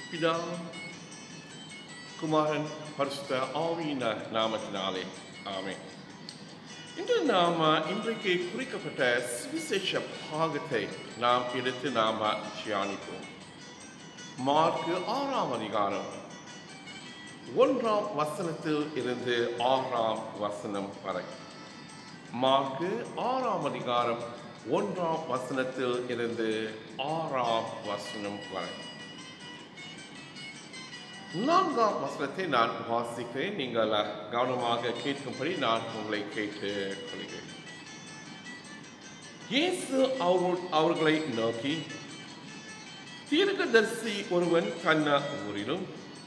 பிதா குமாரன் பரிசுத்த ஆவியின் நாமத்தினாலே ஆமென் இன்று நாம் இன்றைக்கு குறிக்கப்பட்ட சுவிசேஷ பாகத்தை நாம் எடுத்து நாம் தியானிப்போம் மார்க்கு ஆறாம் அதிகாரம் ஒன்றாம் வசனத்தில் இருந்து ஆறாம் வசனம் வரை மார்க்கு ஆறாம் அதிகாரம் ஒன்றாம் வசனத்தில் இருந்து ஆறாம் வசனம் வரை நான்காம் வசனத்தை நான் வாசிக்கிறேன் நீங்கள் கவனமாக கேட்கும்படி நான் உங்களை கேட்டு கொள்கிறேன் இயேசு அவர் அவர்களை நோக்கி தீர்க்கதரிசி ஒருவன் தன்ன ஊரிலும்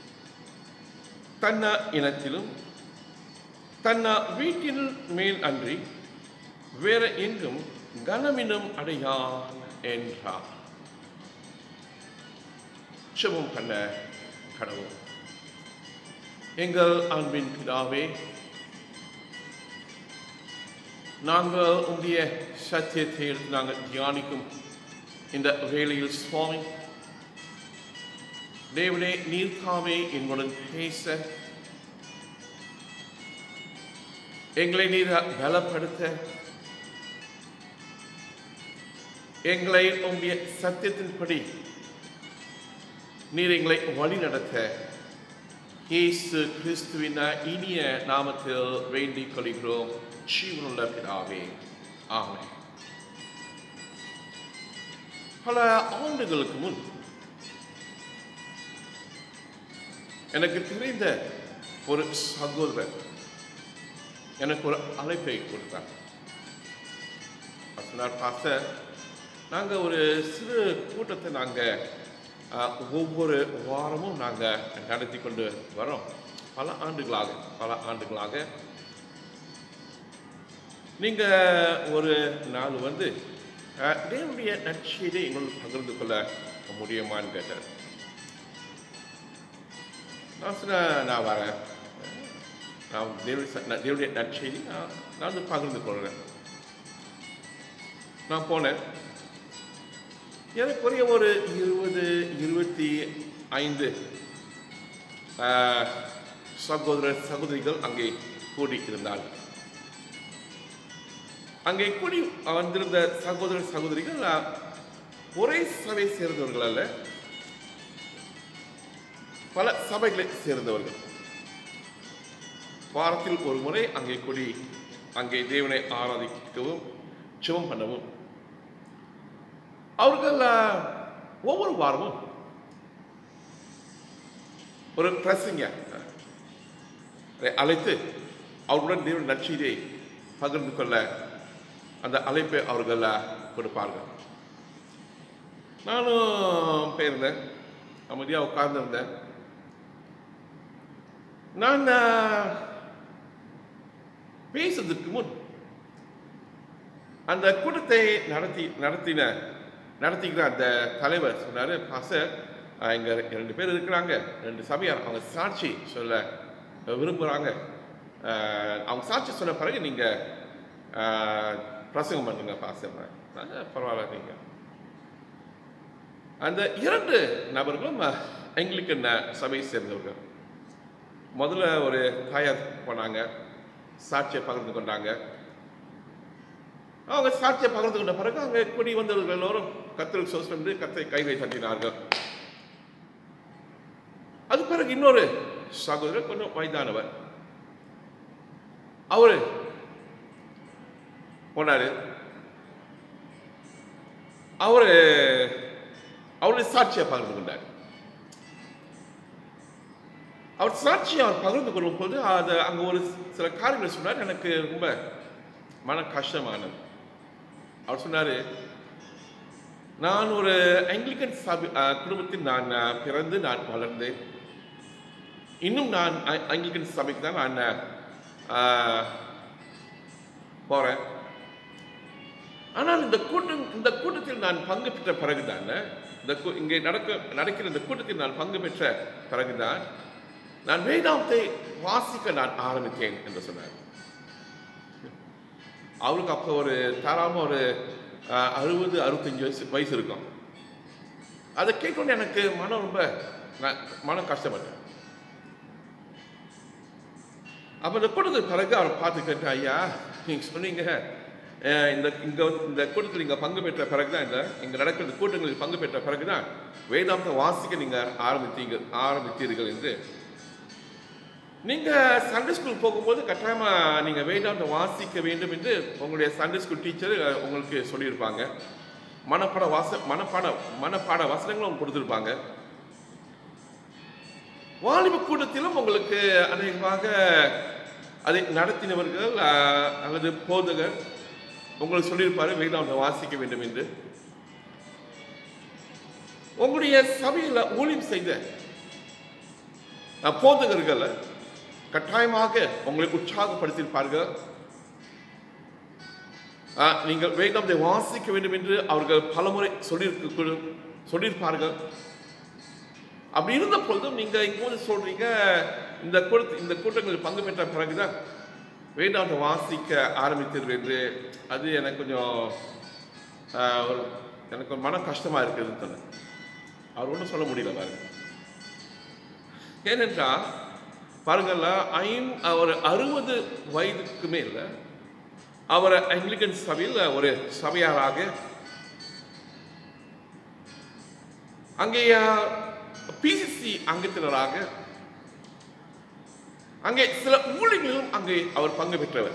தன்ன இனத்திலும் தன்ன வீட்டில் மேல் அன்றி வேற எங்கும் கனமினும் அடையான் என்றார் செபம் பண்ண கடவுள் எங்கள் அன்பின் பிதாவே நாங்கள் உடைய சத்தியத்தை எடுத்து நாங்கள் தியானிக்கும் இந்த வேளையில் சுவாமி தேவனே நீர்த்தாமே எங்களுடன் பேச எங்களை நீர் பலப்படுத்த எங்களை உங்களுடைய சத்தியத்தின்படி நீர் எங்களை வழி நடத்த இயேசு கிறிஸ்துவின் இனிய நாமத்தில் வேண்டிக் கொள்கிறோம் ஜீவனுள்ள பிதாவே ஆமென் பல ஆண்டுகளுக்கு முன் எனக்கு தெரிந்த ஒரு சகோதரர் எனக்கு ஒரு அழைப்பை கொடுத்தார் சொன்னார் பாஸ்டர் நாங்கள் ஒரு சிறு கூட்டத்தை நாங்கள் ஒவ்வொரு வாரமும் நாங்கள் நடத்தி கொண்டு வரோம் பல ஆண்டுகளாக பல ஆண்டுகளாக நீங்கள் ஒரு நாள் வந்து அஹ், தேவனுடைய நற்செய்தியை எங்களுக்கு பகிர்ந்து கொள்ள முடியுமான்னு கேட்டார் நான் சொன்னேன் நான் வரேன் நான் தேவனுடைய ச- நான் தேவனுடைய நற்செய்தி நான் நான் வந்து பகிர்ந்து கொள்கிறேன் நான் போனேன் ஏறக்குறைய ஒரு இருபது இருபத்தி ஐந்து ஆஹ், சகோதர சகோதரிகள் அங்கே கூடி இருந்தார்கள் அங்கே கூடி வந்திருந்த சகோதர சகோதரிகள் ஆஹ், ஒரே சபை சேர்ந்தவர்கள் அல்ல பல சபைகளை சேர்ந்தவர்கள் வாரத்தில் ஒரு முறை அங்கே கூடி அங்கே தேவனை ஆராதிக்கவும் ஜெபம் பண்ணவும் அவர்கள் அஹ், ஒவ்வொரு வாரமும் ஒரு பிரசங்க அழைத்து அவர்களுடன் தேவன் நற்செய்தியை பகிர்ந்து கொள்ள அந்த அழைப்பை அவர்கள் அஹ், கொடுப்பார்கள் நானும் போயிருந்தேன் அமைதியாக உட்கார்ந்திருந்தேன் நான் அஹ், பேசுறதுக்கு முன் அந்த கூட்டத்தை நடத்தி நடத்தின நடத்திக்கிற அந்த தலைவர் சொன்னார் பாசர் இங்கே ரெண்டு பேர் இருக்கிறாங்க ரெண்டு சபையார் அவங்க சாட்சி சொல்ல விரும்புகிறாங்க அஹ், அவங்க சாட்சி சொன்ன பிறகு நீங்கள் பிரசங்கம் பண்ணுங்க பாசர் பரவாயில்ல நீங்கள் அந்த இரண்டு நபர்களும் எங்களுக்கு சபையை சேர்ந்தவர்கள் முதல்ல ஒரு தாயார் போனாங்க சாட்சியை பகிர்ந்து கொண்டாங்க அவங்க சாட்சியை பகிர்ந்து கொண்ட பிறகு அங்கே கூடி வந்தவர்கள் எல்லோரும் கத்தல் சோஸ் என்று கத்தை கைவை தட்டினார்கள் அது பிறகு இன்னொரு சகோதரர் கொஞ்சம் வயதானவர் அவரு போனாரு அவரு அவருடைய சாட்சியை பகிர்ந்து கொண்டார் அவர் சாட்சியை அவர் பகிர்ந்து கொள்ளும் போது அது அங்கே ஒரு சில காரியங்களை சொன்னார் எனக்கு ரொம்ப மன கஷ்டமானது அவர் சொன்னார் நான் ஒரு ஆங்கிலிக்கன் சபை அஹ், குடும்பத்தில் நான் அஹ், பிறந்து நான் வளர்ந்தேன் இன்னும் நான் ஆ- ஆங்கிலிக்கன் சபைக்கு தான் நான் அஹ், போறேன் ஆனால் இந்த கூட்டம் இந்த கூட்டத்தில் நான் பங்கு பெற்ற பிறகுதான் இந்த கூ- இங்கே நடக்க நடக்கிற இந்த கூட்டத்தில் நான் பங்கு பெற்ற பிறகுதான் நான் வேதாந்தத்தை வாசிக்க நான் ஆரம்பித்தேன் என்று சொன்னார் அவருக்கு அப்போ ஒரு தாராளமாக ஒரு அஹ், அறுபது அறுபத்தஞ்சு வயசு வயசு இருக்கும் அதை கேட்கணுன்னு எனக்கு மனம் ரொம்ப நான் மனம் கஷ்டப்பட்டேன் அப்போ இந்த கூட்டத்துக்கு பிறகு அவர் பார்த்து கேட்டேன் ஐயா நீங்கள் சொன்னீங்க அஹ், இந்த இங்கே இந்த கூட்டத்தில் நீங்கள் பங்கு பெற்ற பிறகு தான் இந்த இங்கே நடக்கிற இந்த கூட்டங்களில் பங்கு பெற்ற பிறகு தான் வேதாந்தத்தை வாசிக்க நீங்கள் ஆரம்பித்தீங்க ஆரம்பித்தீர்கள் என்று நீங்கள் சண்டே ஸ்கூல் போகும்போது கட்டாயமாக நீங்கள் வேதாந்தம் வாசிக்க வேண்டும் என்று உங்களுடைய சண்டே ஸ்கூல் டீச்சர் உங்களுக்கு சொல்லியிருப்பாங்க மனப்பாட வாச மனப்பாட மனப்பாட வசனங்களும் அவங்க கொடுத்துருப்பாங்க வாலிப கூட்டத்திலும் உங்களுக்கு அநேகமாக அதை நடத்தினவர்கள் ஆஹ், அல்லது போதகர் உங்களுக்கு சொல்லியிருப்பாரு வேதாந்தம் வாசிக்க வேண்டும் என்று உங்களுடைய சபையில் ஊழியம் செய்த அஹ், போதகர்கள் கட்டாயமாக உங்களை உற்சாகப்படுத்தியிருப்பார்கள் அஹ், நீங்கள் வேதாந்தத்தை வாசிக்க வேண்டும் என்று அவர்கள் பலமுறை சொல்லியிருக்க சொல்லியிருப்பார்கள் அப்படி இருந்த பொழுதும் நீங்க இங்க வந்து சொல்றீங்க இந்த கூட்ட இந்த கூட்டங்களில் பங்கு பெற்ற பிறகுதான் வேதாந்தம் வாசிக்க ஆரம்பித்தீர்கள் என்று அது எனக்கு கொஞ்சம் ஆஹ், ஒரு எனக்கு ஒரு மன கஷ்டமா இருக்குதுன்னு சொன்னேன் அவர் ஒன்றும் சொல்ல முடியல பாருங்க ஏனென்றால் பாருங்கள்ல ஐம் ஒரு அறுபது வயதுக்கு மேல அவர் ஆங்கிலிக்கன் சபையில் ஒரு சபையாராக அங்கே பிசிசி அங்கத்தினராக அங்கே சில ஊழியர்களும் அங்கே அவர் பங்கு பெற்றவர்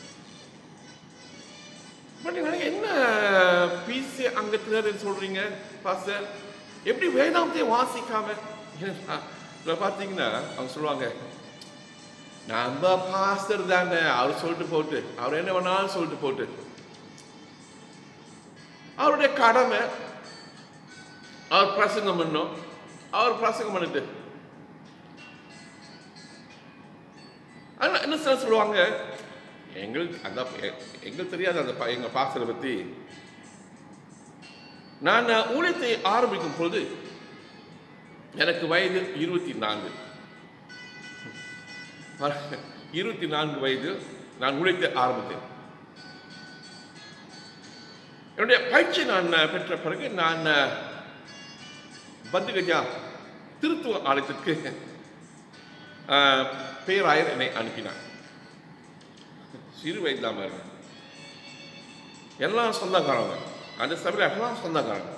பட் எனக்கு என்ன பிசி அங்கத்தினர் என்று சொல்றீங்க பாஸ்டர் எப்படி வேதாந்தத்தை வாசிக்காம ஏன்னா, இதுல பார்த்தீங்கன்னா அவங்க சொல்லுவாங்க நம்ம பாஸ்டர் தானே அவர் சொல்லிட்டு போட்டு அவர் என்ன வேணாலும் சொல்லிட்டு போட்டு அவருடைய கடமை அவர் பிரசங்கம் பண்ணோம் அவர் பிரசங்கம் பண்ணிட்டு ஆனா என்ன சார் சொல்லுவாங்க எங்களுக்கு அந்த எ- எங்களுக்கு தெரியாது அந்த ப- எங்க பாஸ்டரை பத்தி நான் ஊழியத்தை ஆரம்பிக்கும் பொழுது எனக்கு வயது இருபத்தி நான்கு இருபத்தி நான்கு வயது நான் ஊழியத்தை ஆரம்பித்தேன் என்னுடைய பயிற்சி நான் பெற்ற பிறகு நான் பத்துகஜா திருத்துவ ஆலயத்திற்கு ஆஹ், பேராயர் என்னை அனுப்பினார் சிறு வயதிலாம இருங்க எல்லாம் சொந்தக்காரங்க அந்த சபையில் எல்லாம் சொந்தக்காரங்க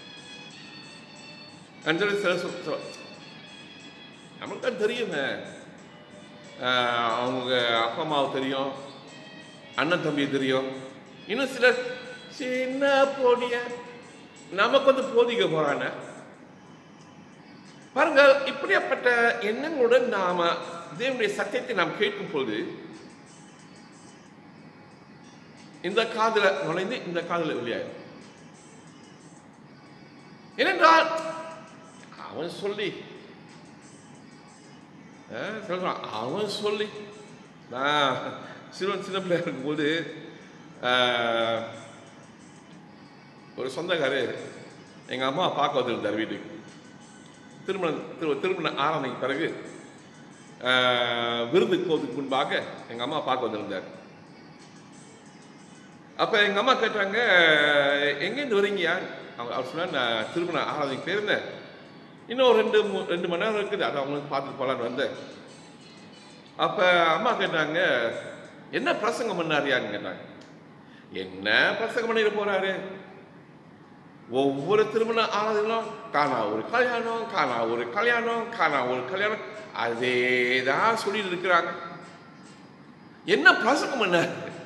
அஞ்சலி சில சொ- சொ- நமக்கு தான் தெரியுமே ஆஹ், அவங்க அப்பா அம்மாவை தெரியும் அண்ணன் தம்பியை தெரியும் இன்னும் சில சின்ன போடிய நமக்கு வந்து போதிக்க போறானே பாருங்க இப்படியாப்பட்ட எண்ணங்களுடன் நாம தேவனுடைய சத்தியத்தை நாம் கேட்கும் பொழுது இந்த காதுல நுழைந்து இந்த காதுல வெளியாயிரும் ஏனென்றால் அவன் சொல்லி அஹ், சொல்றான் அவன் சொல்லி நான் சிறுவன் சின்ன பிள்ளையா இருக்கும்போது அஹ், ஒரு சொந்தக்காரர் எங்க அம்மா பார்க்க வந்திருந்தார் வீட்டுக்கு திருமணம் திரு திருமண ஆரம்பிக்கு பிறகு ஆஹ், விருந்துக்கு போவதுக்கு முன்பாக எங்கள் அம்மா பார்க்க வந்திருந்தார் அப்போ எங்கள் அம்மா கேட்டாங்க எங்கேருந்து வரீங்க யார் அவங்க அவர் சொன்னார் நான் திருமண ஆராதனைக்கு போயிருந்தேன் இன்னும் ஒரு ரெண்டு மூ- ரெண்டு மணி நேரம் இருக்குது அதை அவங்களுக்கு பார்த்துட்டு போகலான்னு வந்தேன் அப்போ அம்மா கேட்டாங்க என்ன பிரசங்கம் பண்ணாரியான்னு கேட்டாங்க என்ன பிரசங்கம் பண்ணிட்டு போறாரு ஒவ்வொரு திருமண ஆராதனையும் காணா ஒரு கல்யாணம் காணா ஒரு கல்யாணம் காணா ஒரு கல்யாணம் அதே தான் சொல்லிட்டு இருக்கிறாங்க என்ன பிரசங்கம் பண்ண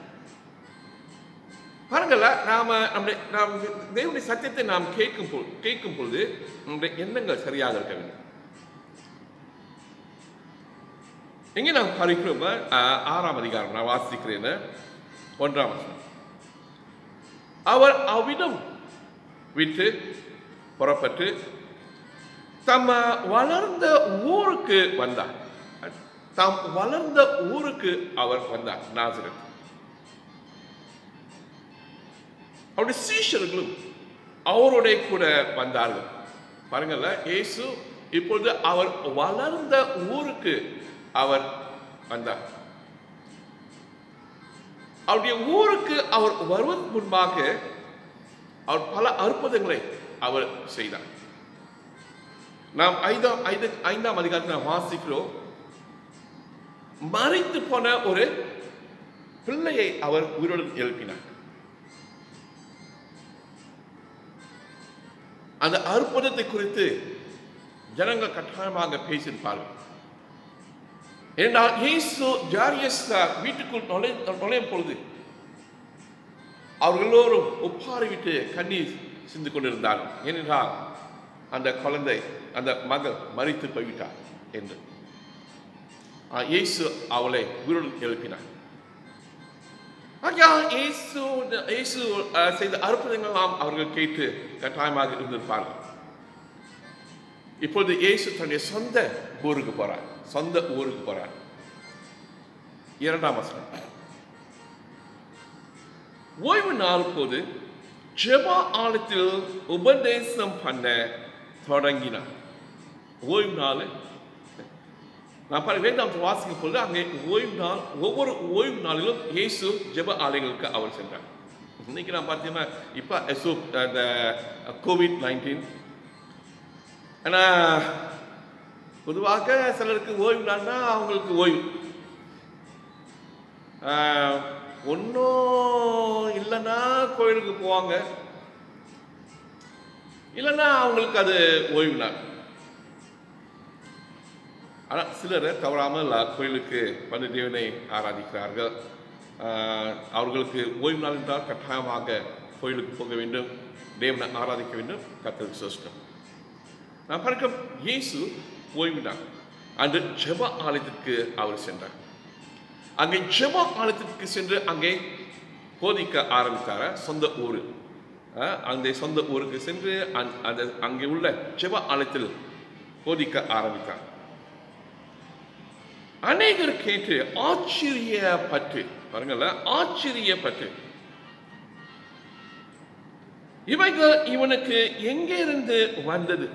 பாருங்கள நாம நம்முடைய நாம் தேவனுடைய சத்தியத்தை நாம் கேட்கும் பொழுது கேட்கும் பொழுது நம்முடைய எண்ணங்கள் சரியாக இருக்க வேண்டும் எங்கே நாம் படிக்கிறோம் ஆஹ், ஆறாம் அதிகாரம் நான் வாசிக்கிறேன் ஒன்றாம் வசனம். அவர் அவ்விடம் விட்டு புறப்பட்டு தம்ம வளர்ந்த ஊருக்கு வந்தார் தாம் வளர்ந்த ஊருக்கு அவர் வந்தார் நாசரத் அவருடைய சீஷர்களும் அவருடைய கூட வந்தார்கள் பாருங்கள்ல இயேசு இப்பொழுது அவர் வளர்ந்த ஊருக்கு அவர் வந்தார் அவருடைய ஊருக்கு அவர் வருவதற்கு முன்பாக அவர் பல அற்புதங்களை அவர் செய்தார் நாம் ஐந்தாம் ஐந்து ஐந்தாம் அதிகாரத்தில் நாம் வாசிக்கிறோம் மறைத்து போன ஒரு பிள்ளையை அவர் உயிருடன் எழுப்பினார் அந்த அற்புதத்தை குறித்து ஜனங்கள் கட்டாயமாக பேசியிருப்பார்கள் ஏனென்றால் இயேசு ஜாரியஸ் வீட்டுக்குள் நுழை நுழையும் பொழுது அவர்கள் எல்லோரும் ஒப்பாரி விட்டு கண்ணீர் சிந்து கொண்டிருந்தார்கள் ஏனென்றால் அந்த குழந்தை அந்த மகள் மறித்து போய்விட்டார் என்று ஆ, இயேசு அவளை உயிருடன் எழுப்பினார் ஆகையால் இயேசு இயேசு அஹ், செய்த அற்புதங்களெல்லாம் அவர்கள் கேட்டு கட்டாயமாக இருந்திருப்பார்கள் இப்பொழுது இயேசு தன்னுடைய சொந்த ஊருக்கு போறார் சொந்த ஊருக்கு போறார் இரண்டாம் வசனம் ஓய்வு நாள் போது ஜெப ஆலயத்தில் உபதேசம் பண்ண தொடங்கினார் ஓய்வு நாள் நான் பாரு வேதாந்த வாசிக்கும் பொழுது அங்கே ஓய்வு நாள் ஒவ்வொரு ஓய்வு நாளிலும் இயேசு ஜெப ஆலயங்களுக்கு அவர் சென்றார் இன்னைக்கு நான் பார்த்தீங்கன்னா இப்போ எஸ்ஓ அந்த கோவிட் நைன்டீன் ஆனால் பொதுவாக சிலருக்கு ஓய்வு நாள்னா அவங்களுக்கு ஓய்வு ஒன்றும் இல்லைன்னா கோயிலுக்கு போவாங்க இல்லைன்னா அவங்களுக்கு அது ஓய்வு நாள் ஆனால் சிலர் தவறாமல் கோயிலுக்கு வந்து தேவனை ஆராதிக்கிறார்கள் ஆஹ், அவர்களுக்கு ஓய்வு நாள் என்றால் கட்டாயமாக கோயிலுக்கு போக வேண்டும் தேவனை ஆராதிக்க வேண்டும் கத்தருக்கு சிஸ்டம் நான் பார்க்க இயேசு ஓய்வு நாள் அன்று ஜெப ஆலயத்திற்கு அவர் சென்றார் அங்கே ஜெப ஆலயத்திற்கு சென்று அங்கே போதிக்க ஆரம்பித்தார சொந்த ஊர் அஹ், அந்த சொந்த ஊருக்கு சென்று அந்த- அந்த அங்கே உள்ள ஜெப ஆலயத்தில் போதிக்க ஆரம்பித்தார் அநேகர் கேட்டு ஆச்சரியப்பட்டு பாருங்கள்ல ஆச்சரியப்பட்டு இவைகள் இவனுக்கு எங்கே இருந்து வந்தது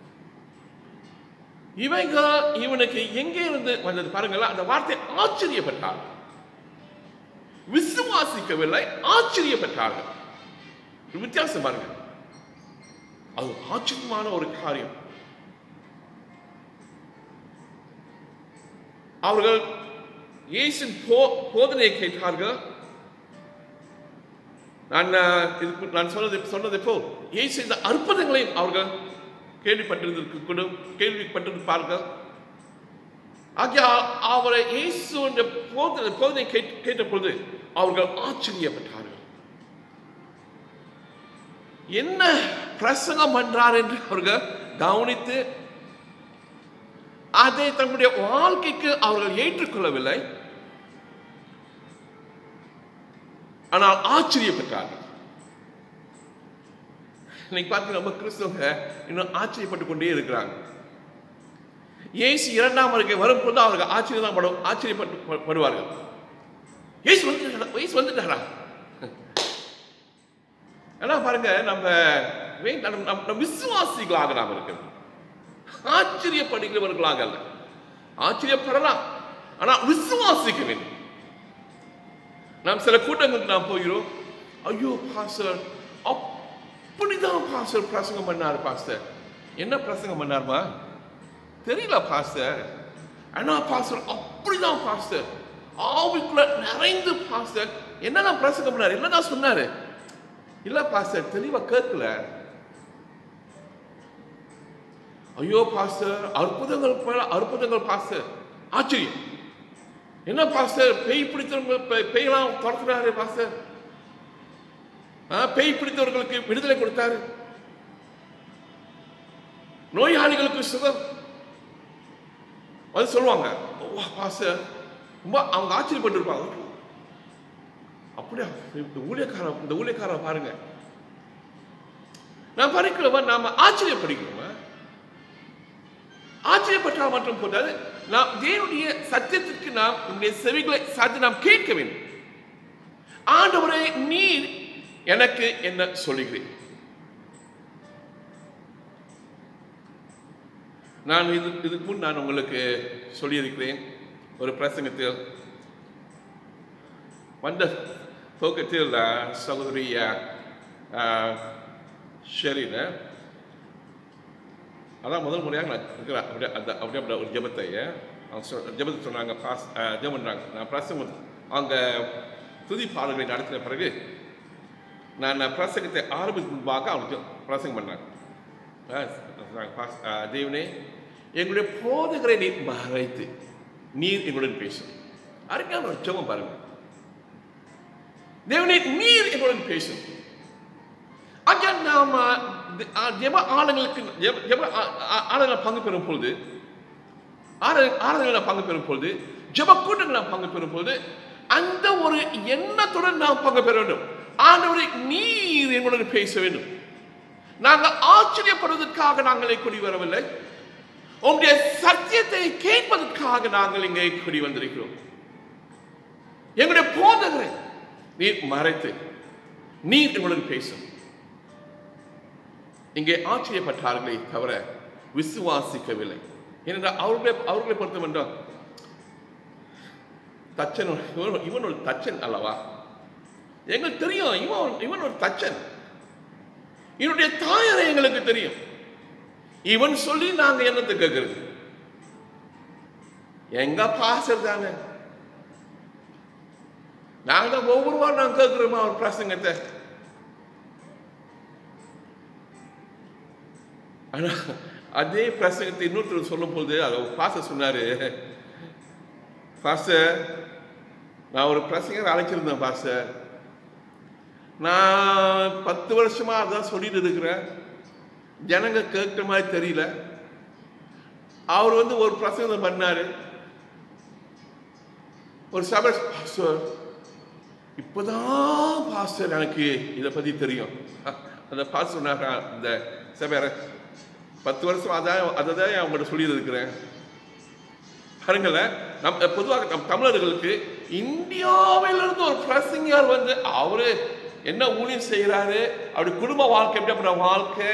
இவைகள் இவனுக்கு எங்கே இருந்து வந்தது பாருங்களேன் அந்த வார்த்தை ஆச்சரியப்பட்டார் விசுவாசிக்கவில்லை ஆச்சரியப்பட்டார்கள் ஒரு வித்தியாசம் பாருங்க அது ஆச்சரியமான ஒரு காரியம் அவர்கள் இயேசின் போ போதனையை கேட்டார்கள் நான் அஹ், இதுக்கு நான் சொன்னது சொன்னது போல் இயேசு இந்த அற்புதங்களையும் அவர்கள் கேள்விப்பட்டிருந்திருக்கு கூட கேள்விப்பட்டிருப்பார்கள் ஆகையால் அவரை இயேசு என்ற போதனை போதனை கேட்- கேட்ட பொழுது அவர்கள் ஆச்சரியப்பட்டார்கள் என்ன பிரசங்கம் பண்றார் என்று அவர்கள் கவனித்து அதை தங்களுடைய வாழ்க்கைக்கு அவர்கள் ஏற்றுக்கொள்ளவில்லை ஆனால் ஆச்சரியப்பட்டார்கள் இன்னைக்கு பார்த்து நம்ம கிறிஸ்தவங்க இன்னும் ஆச்சரியப்பட்டு கொண்டே இருக்கிறாங்க இயேசு இரண்டாம் வருகை வரும்போது அவர்கள் ஆச்சரியம் தான் படும் ஆச்சரியப்பட்டு ப- படுவார்கள் இயேசு வந்துட்டாரா இயேசு வந்துட்டாரா ஏன்னா பாருங்க நம்ம வே- நம்ம நம்ம- நம்ம விசுவாசிகளாக நாம் இருக்கிறோம் ஆச்சரியப்படுகிறவர்களாக அல்ல ஆச்சரியப்படலாம் ஆனால் விசுவாசிக்க வேண்டும் நாம் சில கூட்டங்களுக்கு நாம் போகிறோம் ஐயோ பாஸ்டர் அப்படிதான் பாஸ்டர் பிரசங்கம் பண்ணார் பாஸ்டர் என்ன பிரசங்கம் பண்ணார்மா தெரியல பாஸ்டர் ஆனா பாஸ்டர் அப்படிதான் பாஸ்டர் ஆவிக்குள்ள நிறைந்து பாஸ்டர் என்னதான் பிரசங்கம் பண்ணாரு என்னதான் சொன்னாரு இல்ல பாஸ்டர் தெளிவா கேட்கல ஐயோ பாஸ்டர் அற்புதங்கள் மேல அற்புதங்கள் பாஸ்டர் ஆச்சரியம் என்ன பாஸ்டர் பேய் பிடித்தவங்க பே- பேயெல்லாம் துரத்துறாரு பாஸ்டர் ஆ, பேய் பிடித்தவர்களுக்கு விடுதலை கொடுத்தாரு நோயாளிகளுக்கு சுகம் அது சொல்லுவாங்க வா பாஸ்டர் ரொம்ப அவங்க ஆச்சரியப்பட்டிருப்பாங்க அப்படியா இந்த ஊழியக்காரன் இந்த ஊழியக்காரன் பாருங்க நான் படிக்கிறவன் நாம ஆச்சரியப்படுகிறோமா ஆச்சரியப்பட்டால் மட்டும் போதாது நாம் தேவனுடைய சத்தியத்திற்கு நாம் நம்முடைய செவிகளை சாத்தி நாம் கேட்க வேண்டும் ஆண்டவரே நீர் எனக்கு என்ன சொல்லுகிறேன் நான் இது இதுக்கு முன் நான் உங்களுக்கு சொல்லியிருக்கிறேன் ஒரு பிரசங்கத்தில் வந்த துவக்கத்தில் அஹ், சகோதரி அஹ், அஹ், ஷெரின அதான் முதல் முறையாக நான் இருக்கிறேன் அப்படியே அந்த அப்படியே அப்படியே ஒரு ஜெபத்தை அவங்க சொ ஜெபத்தை சொன்னாங்க பாஸ் அஹ், ஜெபம் பண்ணாங்க நான் பிரசங்கம் அவங்க துதி பாடல்களை நடத்தின பிறகு நான் நான் பிரசங்கத்தை ஆரம்பிக்கும் முன்பாக அவங்களுக்கு பிரசங்கம் பண்ணாங்க அஹ், சொன்னாங்க, பாஸ் அஹ், தேவனே எங்களுடைய போதகரை நீ மறைத்து நீர் எங்களுடன் பேசும் அருமையான ஒரு ஜெபம் பாருங்க தேவனே நீர் எங்களுடன் பேசும் அங்கே நாம் ஜெப ஆளுங்களுக்கு ஜெப ஜெப ஆளுங்களை பங்கு பெறும் பொழுது ஆளுங்களை பங்கு பெறும் பொழுது ஜெப கூட்டங்கள் பங்கு பெறும் பொழுது அந்த ஒரு எண்ணத்துடன் நாம் பங்கு பெற வேண்டும் ஆண்டவரை நீர் எங்களுடன் பேச வேண்டும் நாங்கள் ஆச்சரியப்படுவதற்காக நாங்கள் கூடி வரவில்லை உங்களுடைய சத்தியத்தை கேட்பதற்காக நாங்கள் இங்கே கூடி வந்திருக்கிறோம் எங்களுடைய போதகரை நீர் மறைத்து நீர் எங்களுடன் பேசும் இங்கே ஆச்சரியப்பட்டார்களே தவிர விசுவாசிக்கவில்லை ஏனென்றால் அவர்களை அவர்களை பொறுத்த மட்டும் தச்சன் ஒரு- இவன் இவன் ஒரு தச்சன் அல்லவா எங்களுக்கு தெரியும் இவன் ஒரு- இவன் ஒரு தச்சன் இவனுடைய தாயாரை எங்களுக்கு தெரியும் இவன் சொல்லி நாங்க என்னத்தை கேட்கறது எங்க பாசர் தானே நாங்க தான் ஒவ்வொரு வாரம் நாங்க கேட்கிறோமா அவர் பிரசங்கத்தை ஆனா அதே பிரசங்கத்தை இன்னொருத்தர் சொல்லும் போது அதை பாச சொன்னாரு பாஸ்டர் நான் ஒரு பிரசங்கர் அழைச்சிருந்தேன் பாஸ்டர் நான் பத்து வருஷமா அதான் சொல்லிட்டு இருக்கிறேன் ஜனங்க கேட்குற மாதிரி தெரியல அவர் வந்து ஒரு பிரசங்கம் பண்ணாரு ஒரு சபை பாஸ்டர் இப்போதான் பாஸ்டர் எனக்கு இதை பத்தி தெரியும் அந்த பாஸ்டர் சொன்னாரா இந்த சபையார பத்து வருஷம் அதான் அதை தான் அவங்கள்ட்ட சொல்லி இருக்கிறேன் பாருங்களேன் நம் பொதுவாக நம் தமிழர்களுக்கு இந்தியாவிலிருந்து ஒரு பிரசங்கர் வந்து அவரு என்ன ஊழியம் செய்கிறாரு அப்படி குடும்ப வாழ்க்கை எப்படிப்பட்ட வாழ்க்கை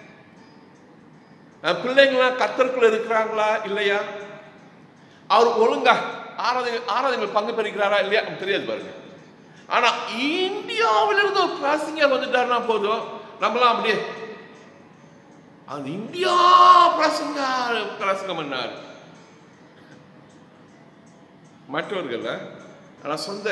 அஹ் பிள்ளைங்களாம் கத்தருக்குள்ள இருக்கிறாங்களா இல்லையா அவர் ஒழுங்கா ஆராதனை ஆராதனைகள் பங்கு பெறுகிறாரா இல்லையா நமக்கு தெரியாது பாருங்க ஆனா இந்தியாவிலிருந்து ஒரு பிரசங்கர் வந்துட்டாருன்னா போதும் நம்மளாம் அப்படியே அந்த இந்தியா பிரசங்க பிரசங்கம் பண்ணார் மற்றவர்கள் ஆனால் சொந்த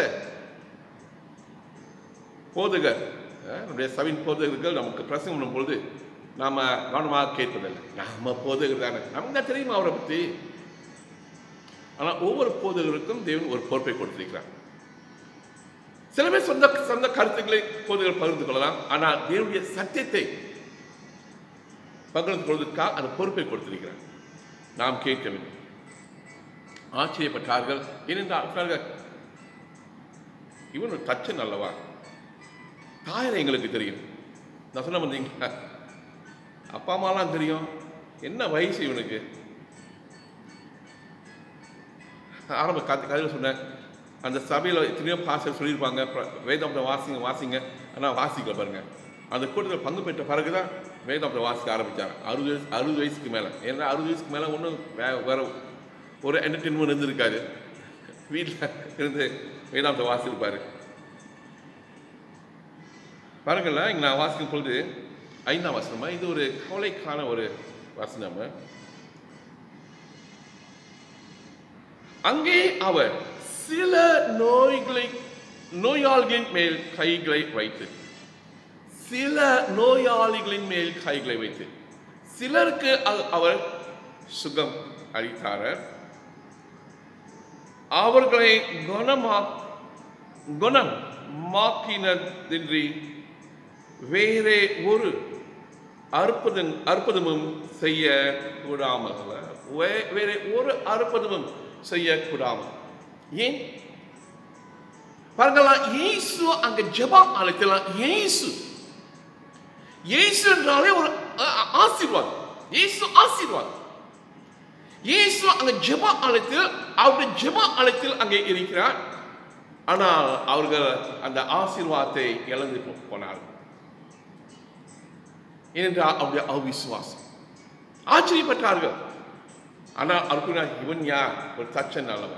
போதகர் அஹ், நம்முடைய சவின் போதகர்கள் நமக்கு பிரசங்கம் பண்ணும் பொழுது நாம கவனமாக கேட்பதில்லை நாம போதகர் தானே நமக்கு தான் தெரியுமா அவரை பற்றி ஆனால் ஒவ்வொரு போதகருக்கும் தேவன் ஒரு பொறுப்பை கொடுத்திருக்கிறார் சில பேர் சொந்த சொந்த கருத்துக்களை போதகர் பகிர்ந்து கொள்ளலாம் ஆனால் தேவனுடைய சத்தியத்தை பகிர்ந்து கொள்வதற்காக அந்த பொறுப்பை கொடுத்திருக்கிறார் நாம் கேட்க வேண்டும் ஆச்சரியப்பட்டார்கள் ஏனென்றால் சொன்னார்கள், இவன் ஒரு தச்சன் அல்லவா தாயரை எங்களுக்கு தெரியும் நான் சொன்ன வந்தீங்க அப்பா அம்மாலாம் தெரியும் என்ன வயசு இவனுக்கு ஆரம்ப காத்து கதையில் சொன்னேன் அந்த சபையில் எத்தனையோ பாசல் சொல்லியிருப்பாங்க பிர- வேதாந்தம் வாசிங்க வாசிங்க ஆனால் வாசிக்கல பாருங்க அந்த கூட்டத்தில் பங்கு பெற்ற பிறகு தான் வேதாந்தம் வாசிக்க ஆரம்பித்தாங்க அறுபது வயசு அறுபது வயசுக்கு மேலே ஏன்னா அறுபது வயசுக்கு மேலே ஒன்றும் வே வேற ஒரு என்டர்டெயின்மெண்ட் இருந்திருக்காது வீட்டில் இருந்து வேதாந்தம் வாசிருப்பாரு பாருங்களேன் இங்கே நான் வாசிக்கும் பொழுது ஐந்தாம் வசனமா இது ஒரு கவலைக்கான ஒரு வசனம் அங்கே அவர் சில நோய்களை நோயாளிகளின் மேல் கைகளை வைத்து சில நோயாளிகளின் மேல் கைகளை வைத்து சிலருக்கு அ- அவர் சுகம் அளித்தார் அவர்களை குணமா குணம் மாக்கினதின்றி வேறே ஒரு அற்புதம் அற்புதமும் செய்ய கூடாமல் வே- வேறே ஒரு அற்புதமும் செய்யக்கூடாமல் ஏன் பாருங்களா இயேசு அங்க ஜெபா அழைக்கலாம் இயேசு இயேசு என்றாலே ஒரு அ- அ- ஆசீர்வாதம் இயேசு ஆசீர்வாதம் இயேசு அங்க ஜெப அழைத்தில் அவருடைய ஜெப அழைத்தில் அங்கே இருக்கிறார் ஆனால் அவர்கள் அந்த ஆசீர்வாதத்தை இழந்து போ- போனார்கள் ஏனென்றால் அவருடைய அவிசுவாசம் ஆச்சரியப்பட்டார்கள் ஆனால் அவர்கள் இவன் யார் ஒரு தச்சன் அல்லவா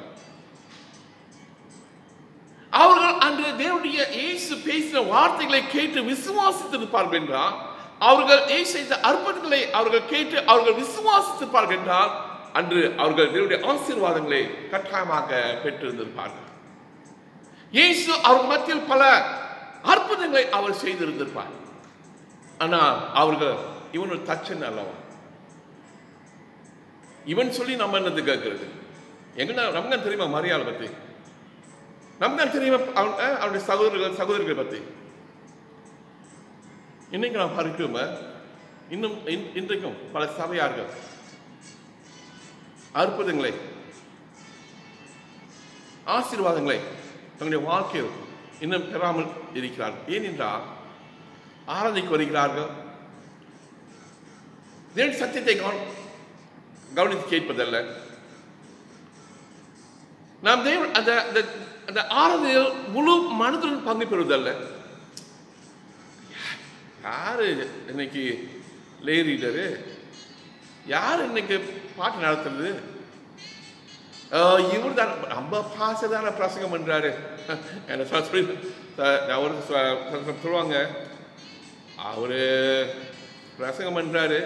அவர்கள் அந்த தேவனுடைய இயேசு பேசின வார்த்தைகளை கேட்டு விசுவாசித்திருப்பார்கள் என்றால் அவர்கள் ஏன் செய்த அற்புதங்களை அவர்கள் கேட்டு அவர்கள் விசுவாசித்திருப்பார்கள் என்றால் அன்று அவர்கள் தேவனுடைய ஆசீர்வாதங்களை கட்டாயமாக பெற்றிருந்திருப்பார்கள் இயேசு அவர்கள் மத்தியில் பல அற்புதங்களை அவர் செய்திருந்திருப்பார் ஆனால் அவர்கள் இவன் ஒரு தச்சன் அல்லவா இவன் சொல்லி நம்ம என்னது கேட்கிறது எங்க நமக்கு தெரியுமா மரியாதை பத்தி நமக்கு தெரியுமா அவன் அஹ், அவனுடைய சகோதரர்கள் சகோதரிகள் பத்தி இன்னைக்கு நாம் பார்க்கிறோம் இன்னும் இன்- இன்றைக்கும் பல சபையார்கள் அற்புதங்களை ஆசீர்வாதங்களை தங்களுடைய வாழ்க்கையில் இன்னும் பெறாமல் இருக்கிறார்கள் ஏனென்றால் ஆராதிக்கு வருகிறார்கள் தேவன் சத்தியத்தை கவன- கவனித்து கேட்பதல்ல நாம் தேவன் அந்த அந்த அந்த ஆராதனையில் முழு மனதுடன் பங்கு பெறுவதல்ல யாரு இன்னைக்கு லே ரீடரு யார் இன்னைக்கு பாட்டு நடத்துறது இவர் தான் நம்ம பாச தானே பிரசங்கம் பண்றாரு என்ன சொல்ல சொல்லி அஹ், நான் ஒரு சொ- சொ- சொல்லுவாங்க அவரு பிரசங்கம் பண்றாரு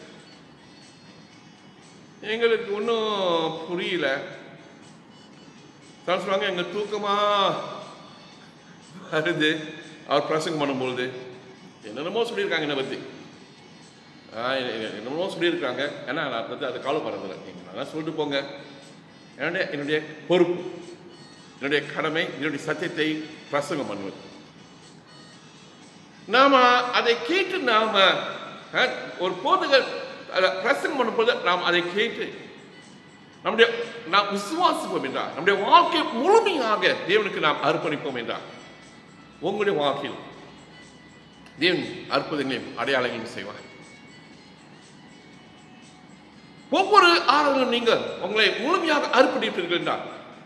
எங்களுக்கு ஒன்றும் புரியல தான் சொல்லுவாங்க எங்க தூக்கமா வருது அவர் பிரசங்கம் பண்ணும்பொழுது என்னென்னமோ சொல்லியிருக்காங்க என்னை பற்றி என்னமோ சொல்லியிருக்காங்க ஏன்னா நான் வந்து அதை கவலைப்படுறதில்ல நீங்கள் நல்லா சொல்லிட்டு போங்க என்னுடைய என்னுடைய பொறுப்பு என்னுடைய கடமை என்னுடைய சத்தியத்தை பிரசங்கம் பண்ணுவது நாம அதை கேட்டு நாம அஹ், ஒரு போதகர் அதை பிரசங்கம் பண்ணும்போது நாம் அதை கேட்டு நம்முடைய நாம் விசுவாசிப்போம் என்றால் நம்முடைய வாழ்க்கை முழுமையாக தேவனுக்கு நாம் அர்ப்பணிப்போம் என்றால் உங்களுடைய வாழ்க்கையில் தேவன் அற்புதங்களையும் அடையாளங்களையும் செய்வார் ஒவ்வொரு ஆராதனையும் நீங்கள் உங்களை முழுமையாக அர்ப்பணிப்பீர்கள் என்றால்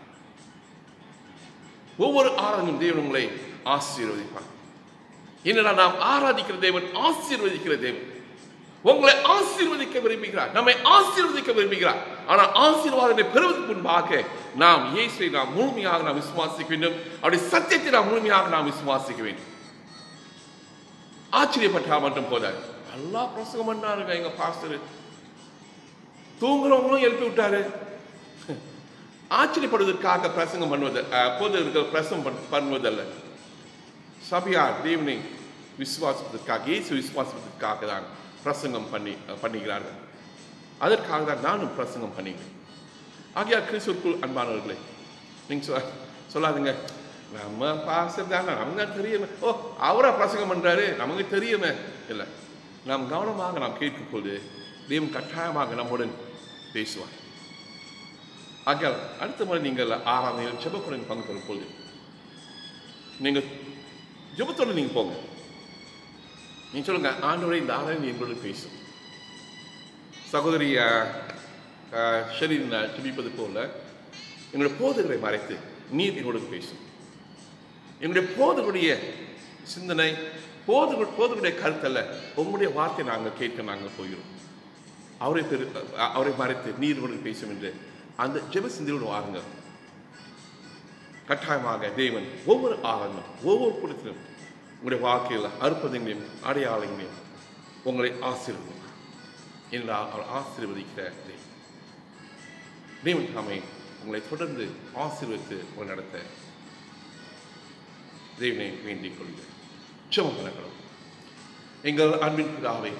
ஒவ்வொரு ஆராதனையும் தேவன் உங்களை ஆசீர்வதிப்பார் என்னடா நாம் ஆராதிக்கிற தேவன் ஆசீர்வதிக்கிற தேவன் உங்களை ஆசீர்வதிக்க விரும்புகிறார் நம்மை ஆசீர்வதிக்க விரும்புகிறார் ஆனால் ஆசீர்வாதத்தை பெறுவதற்கு முன்பாக நாம் இயேசுவை நாம் முழுமையாக நாம் விசுவாசிக்க வேண்டும் அவருடைய சத்தியத்தை நாம் முழுமையாக நாம் விசுவாசிக்க வேண்டும் ஆச்சரியப்பட்டா மட்டும் போதாது நல்லா பிரசங்கம் பண்ணாருங்க எங்க பாஸ்டர் தூங்குறவங்களும் எழுப்பி விட்டாரு ஆச்சரியப்படுவதற்காக பிரசங்கம் பண்ணுவது அஹ், போதகர்கள் பிரசங்கம் பண்ண- பண்ணுவதல்ல சபையார் தேவனை விசுவாசிப்பதற்காக இயேசு விசுவாசிப்பதற்காக தான் பிரசங்கம் பண்ணி அஹ், பண்ணுகிறார்கள் அதற்காக தான் நானும் பிரசங்கம் பண்ணிக்கிறேன் ஆகியா கிறிஸ்துக்குள் அன்பானவர்களே நீங்க சொ சொல்லாதுங்க நம்ம பாசம் தானே நமக்கு தெரியுமே ஓ அவரா பிரசங்கம் பண்றாரு நமக்கு தெரியுமே இல்லை நாம் கவனமாக நாம் கேட்கும் போது தேவன் கட்டாயமாக நம்முடன் பேசுவார் ஆகையால் அடுத்த முறை நீங்கள் ஆறாமையில் ஜெபக்குடன் பங்கு பெறும் போது நீங்கள் ஜெபத்தோடு நீங்கள் போங்க நீங்க சொல்லுங்க ஆண்டவரே இந்த ஆராய்ச்சி எங்களோடு பேசும் சகோதரி அஹ், அஹ், ஷெரின் அஹ், ஜெபிப்பது போல எங்களுடைய போதகரை மறைத்து நீர் என்னோடு பேசும் எங்களுடைய போதகுடைய சிந்தனை போது போதகுடைய கருத்தல்ல உங்களுடைய வார்த்தை நாங்கள் கேட்க நாங்கள் போகிறோம் அவரை பெரு அஹ், அவரை மறைத்து நீர் என்னோடு பேசும் என்று அந்த ஜெப சிந்தையோடு வாருங்க கட்டாயமாக தேவன் ஒவ்வொரு ஆரம்பம் ஒவ்வொரு கூட்டத்திலும் உங்களுடைய வாழ்க்கையில் அற்புதங்களையும் அடையாளங்களையும் உங்களை ஆசீர்வதிப்பார் என்றால் அவர் ஆசீர்வதிக்கிற தேவன் தேவன் தாமே உங்களை தொடர்ந்து ஆசீர்வதித்து உங்களை நடத்த தேவனை வேண்டிக் கொள்கிறேன் சுமம் பண்ணக்கூடும் எங்கள் அன்பின் பிதாவே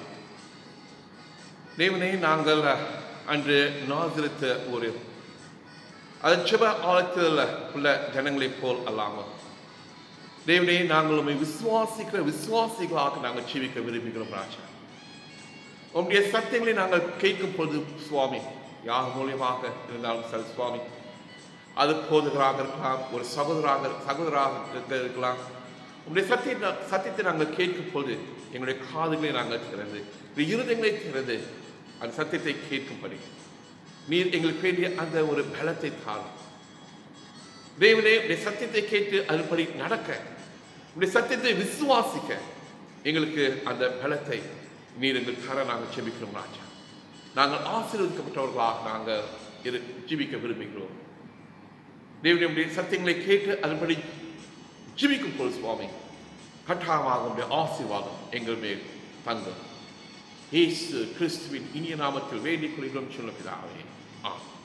தேவனே நாங்கள் அன்று நாசிரித்த ஒரு அதன் சுப ஆழத்தில் உள்ள ஜனங்களைப் போல் அல்லாமல் தேவனே நாங்கள் உண்மை விசுவாசிக்கிற விசுவாசிகளாக நாங்கள் ஜீவிக்க விரும்புகிறோம் ராஜா உங்களுடைய சத்தியங்களை நாங்கள் கேட்கும் பொழுது சுவாமி யார் மூலியமாக இருந்தாலும் சரி சுவாமி அது போதுகராக இருக்கலாம் ஒரு சகோதராக சகோதராக இருக்கலாம் உங்களுடைய சத்திய சத்தியத்தை நாங்கள் கேட்கும் போது எங்களுடைய காதுகளை நாங்கள் திறந்து எங்களுடைய இருதயங்களை திறந்து அந்த சத்தியத்தை கேட்கும்படி நீர் எங்களுக்கு வேண்டிய அந்த ஒரு பலத்தை தாரும் தேவனே உடைய சத்தியத்தை கேட்டு அதுபடி நடக்க உடைய சத்தியத்தை விசுவாசிக்க எங்களுக்கு அந்த பலத்தை நீர் எங்களுக்கு தர நாங்கள் செபிக்கிறோம் ராஜா நாங்கள் ஆசீர்வதிக்கப்பட்டவர்களாக நாங்கள் இரு ஜீவிக்க விரும்புகிறோம் தேவனுடைய சத்தியங்களை கேட்டு அதன்படி ஜீவிக்கும் போது சுவாமி கட்டாயமாக உடைய ஆசீர்வாதம் எங்கள் மேல் தங்கும் இயேசு கிறிஸ்துவின் இனிய நாமத்தில் வேண்டிக் கொள்கிறோம் சொல்ல பிதாவே ஆ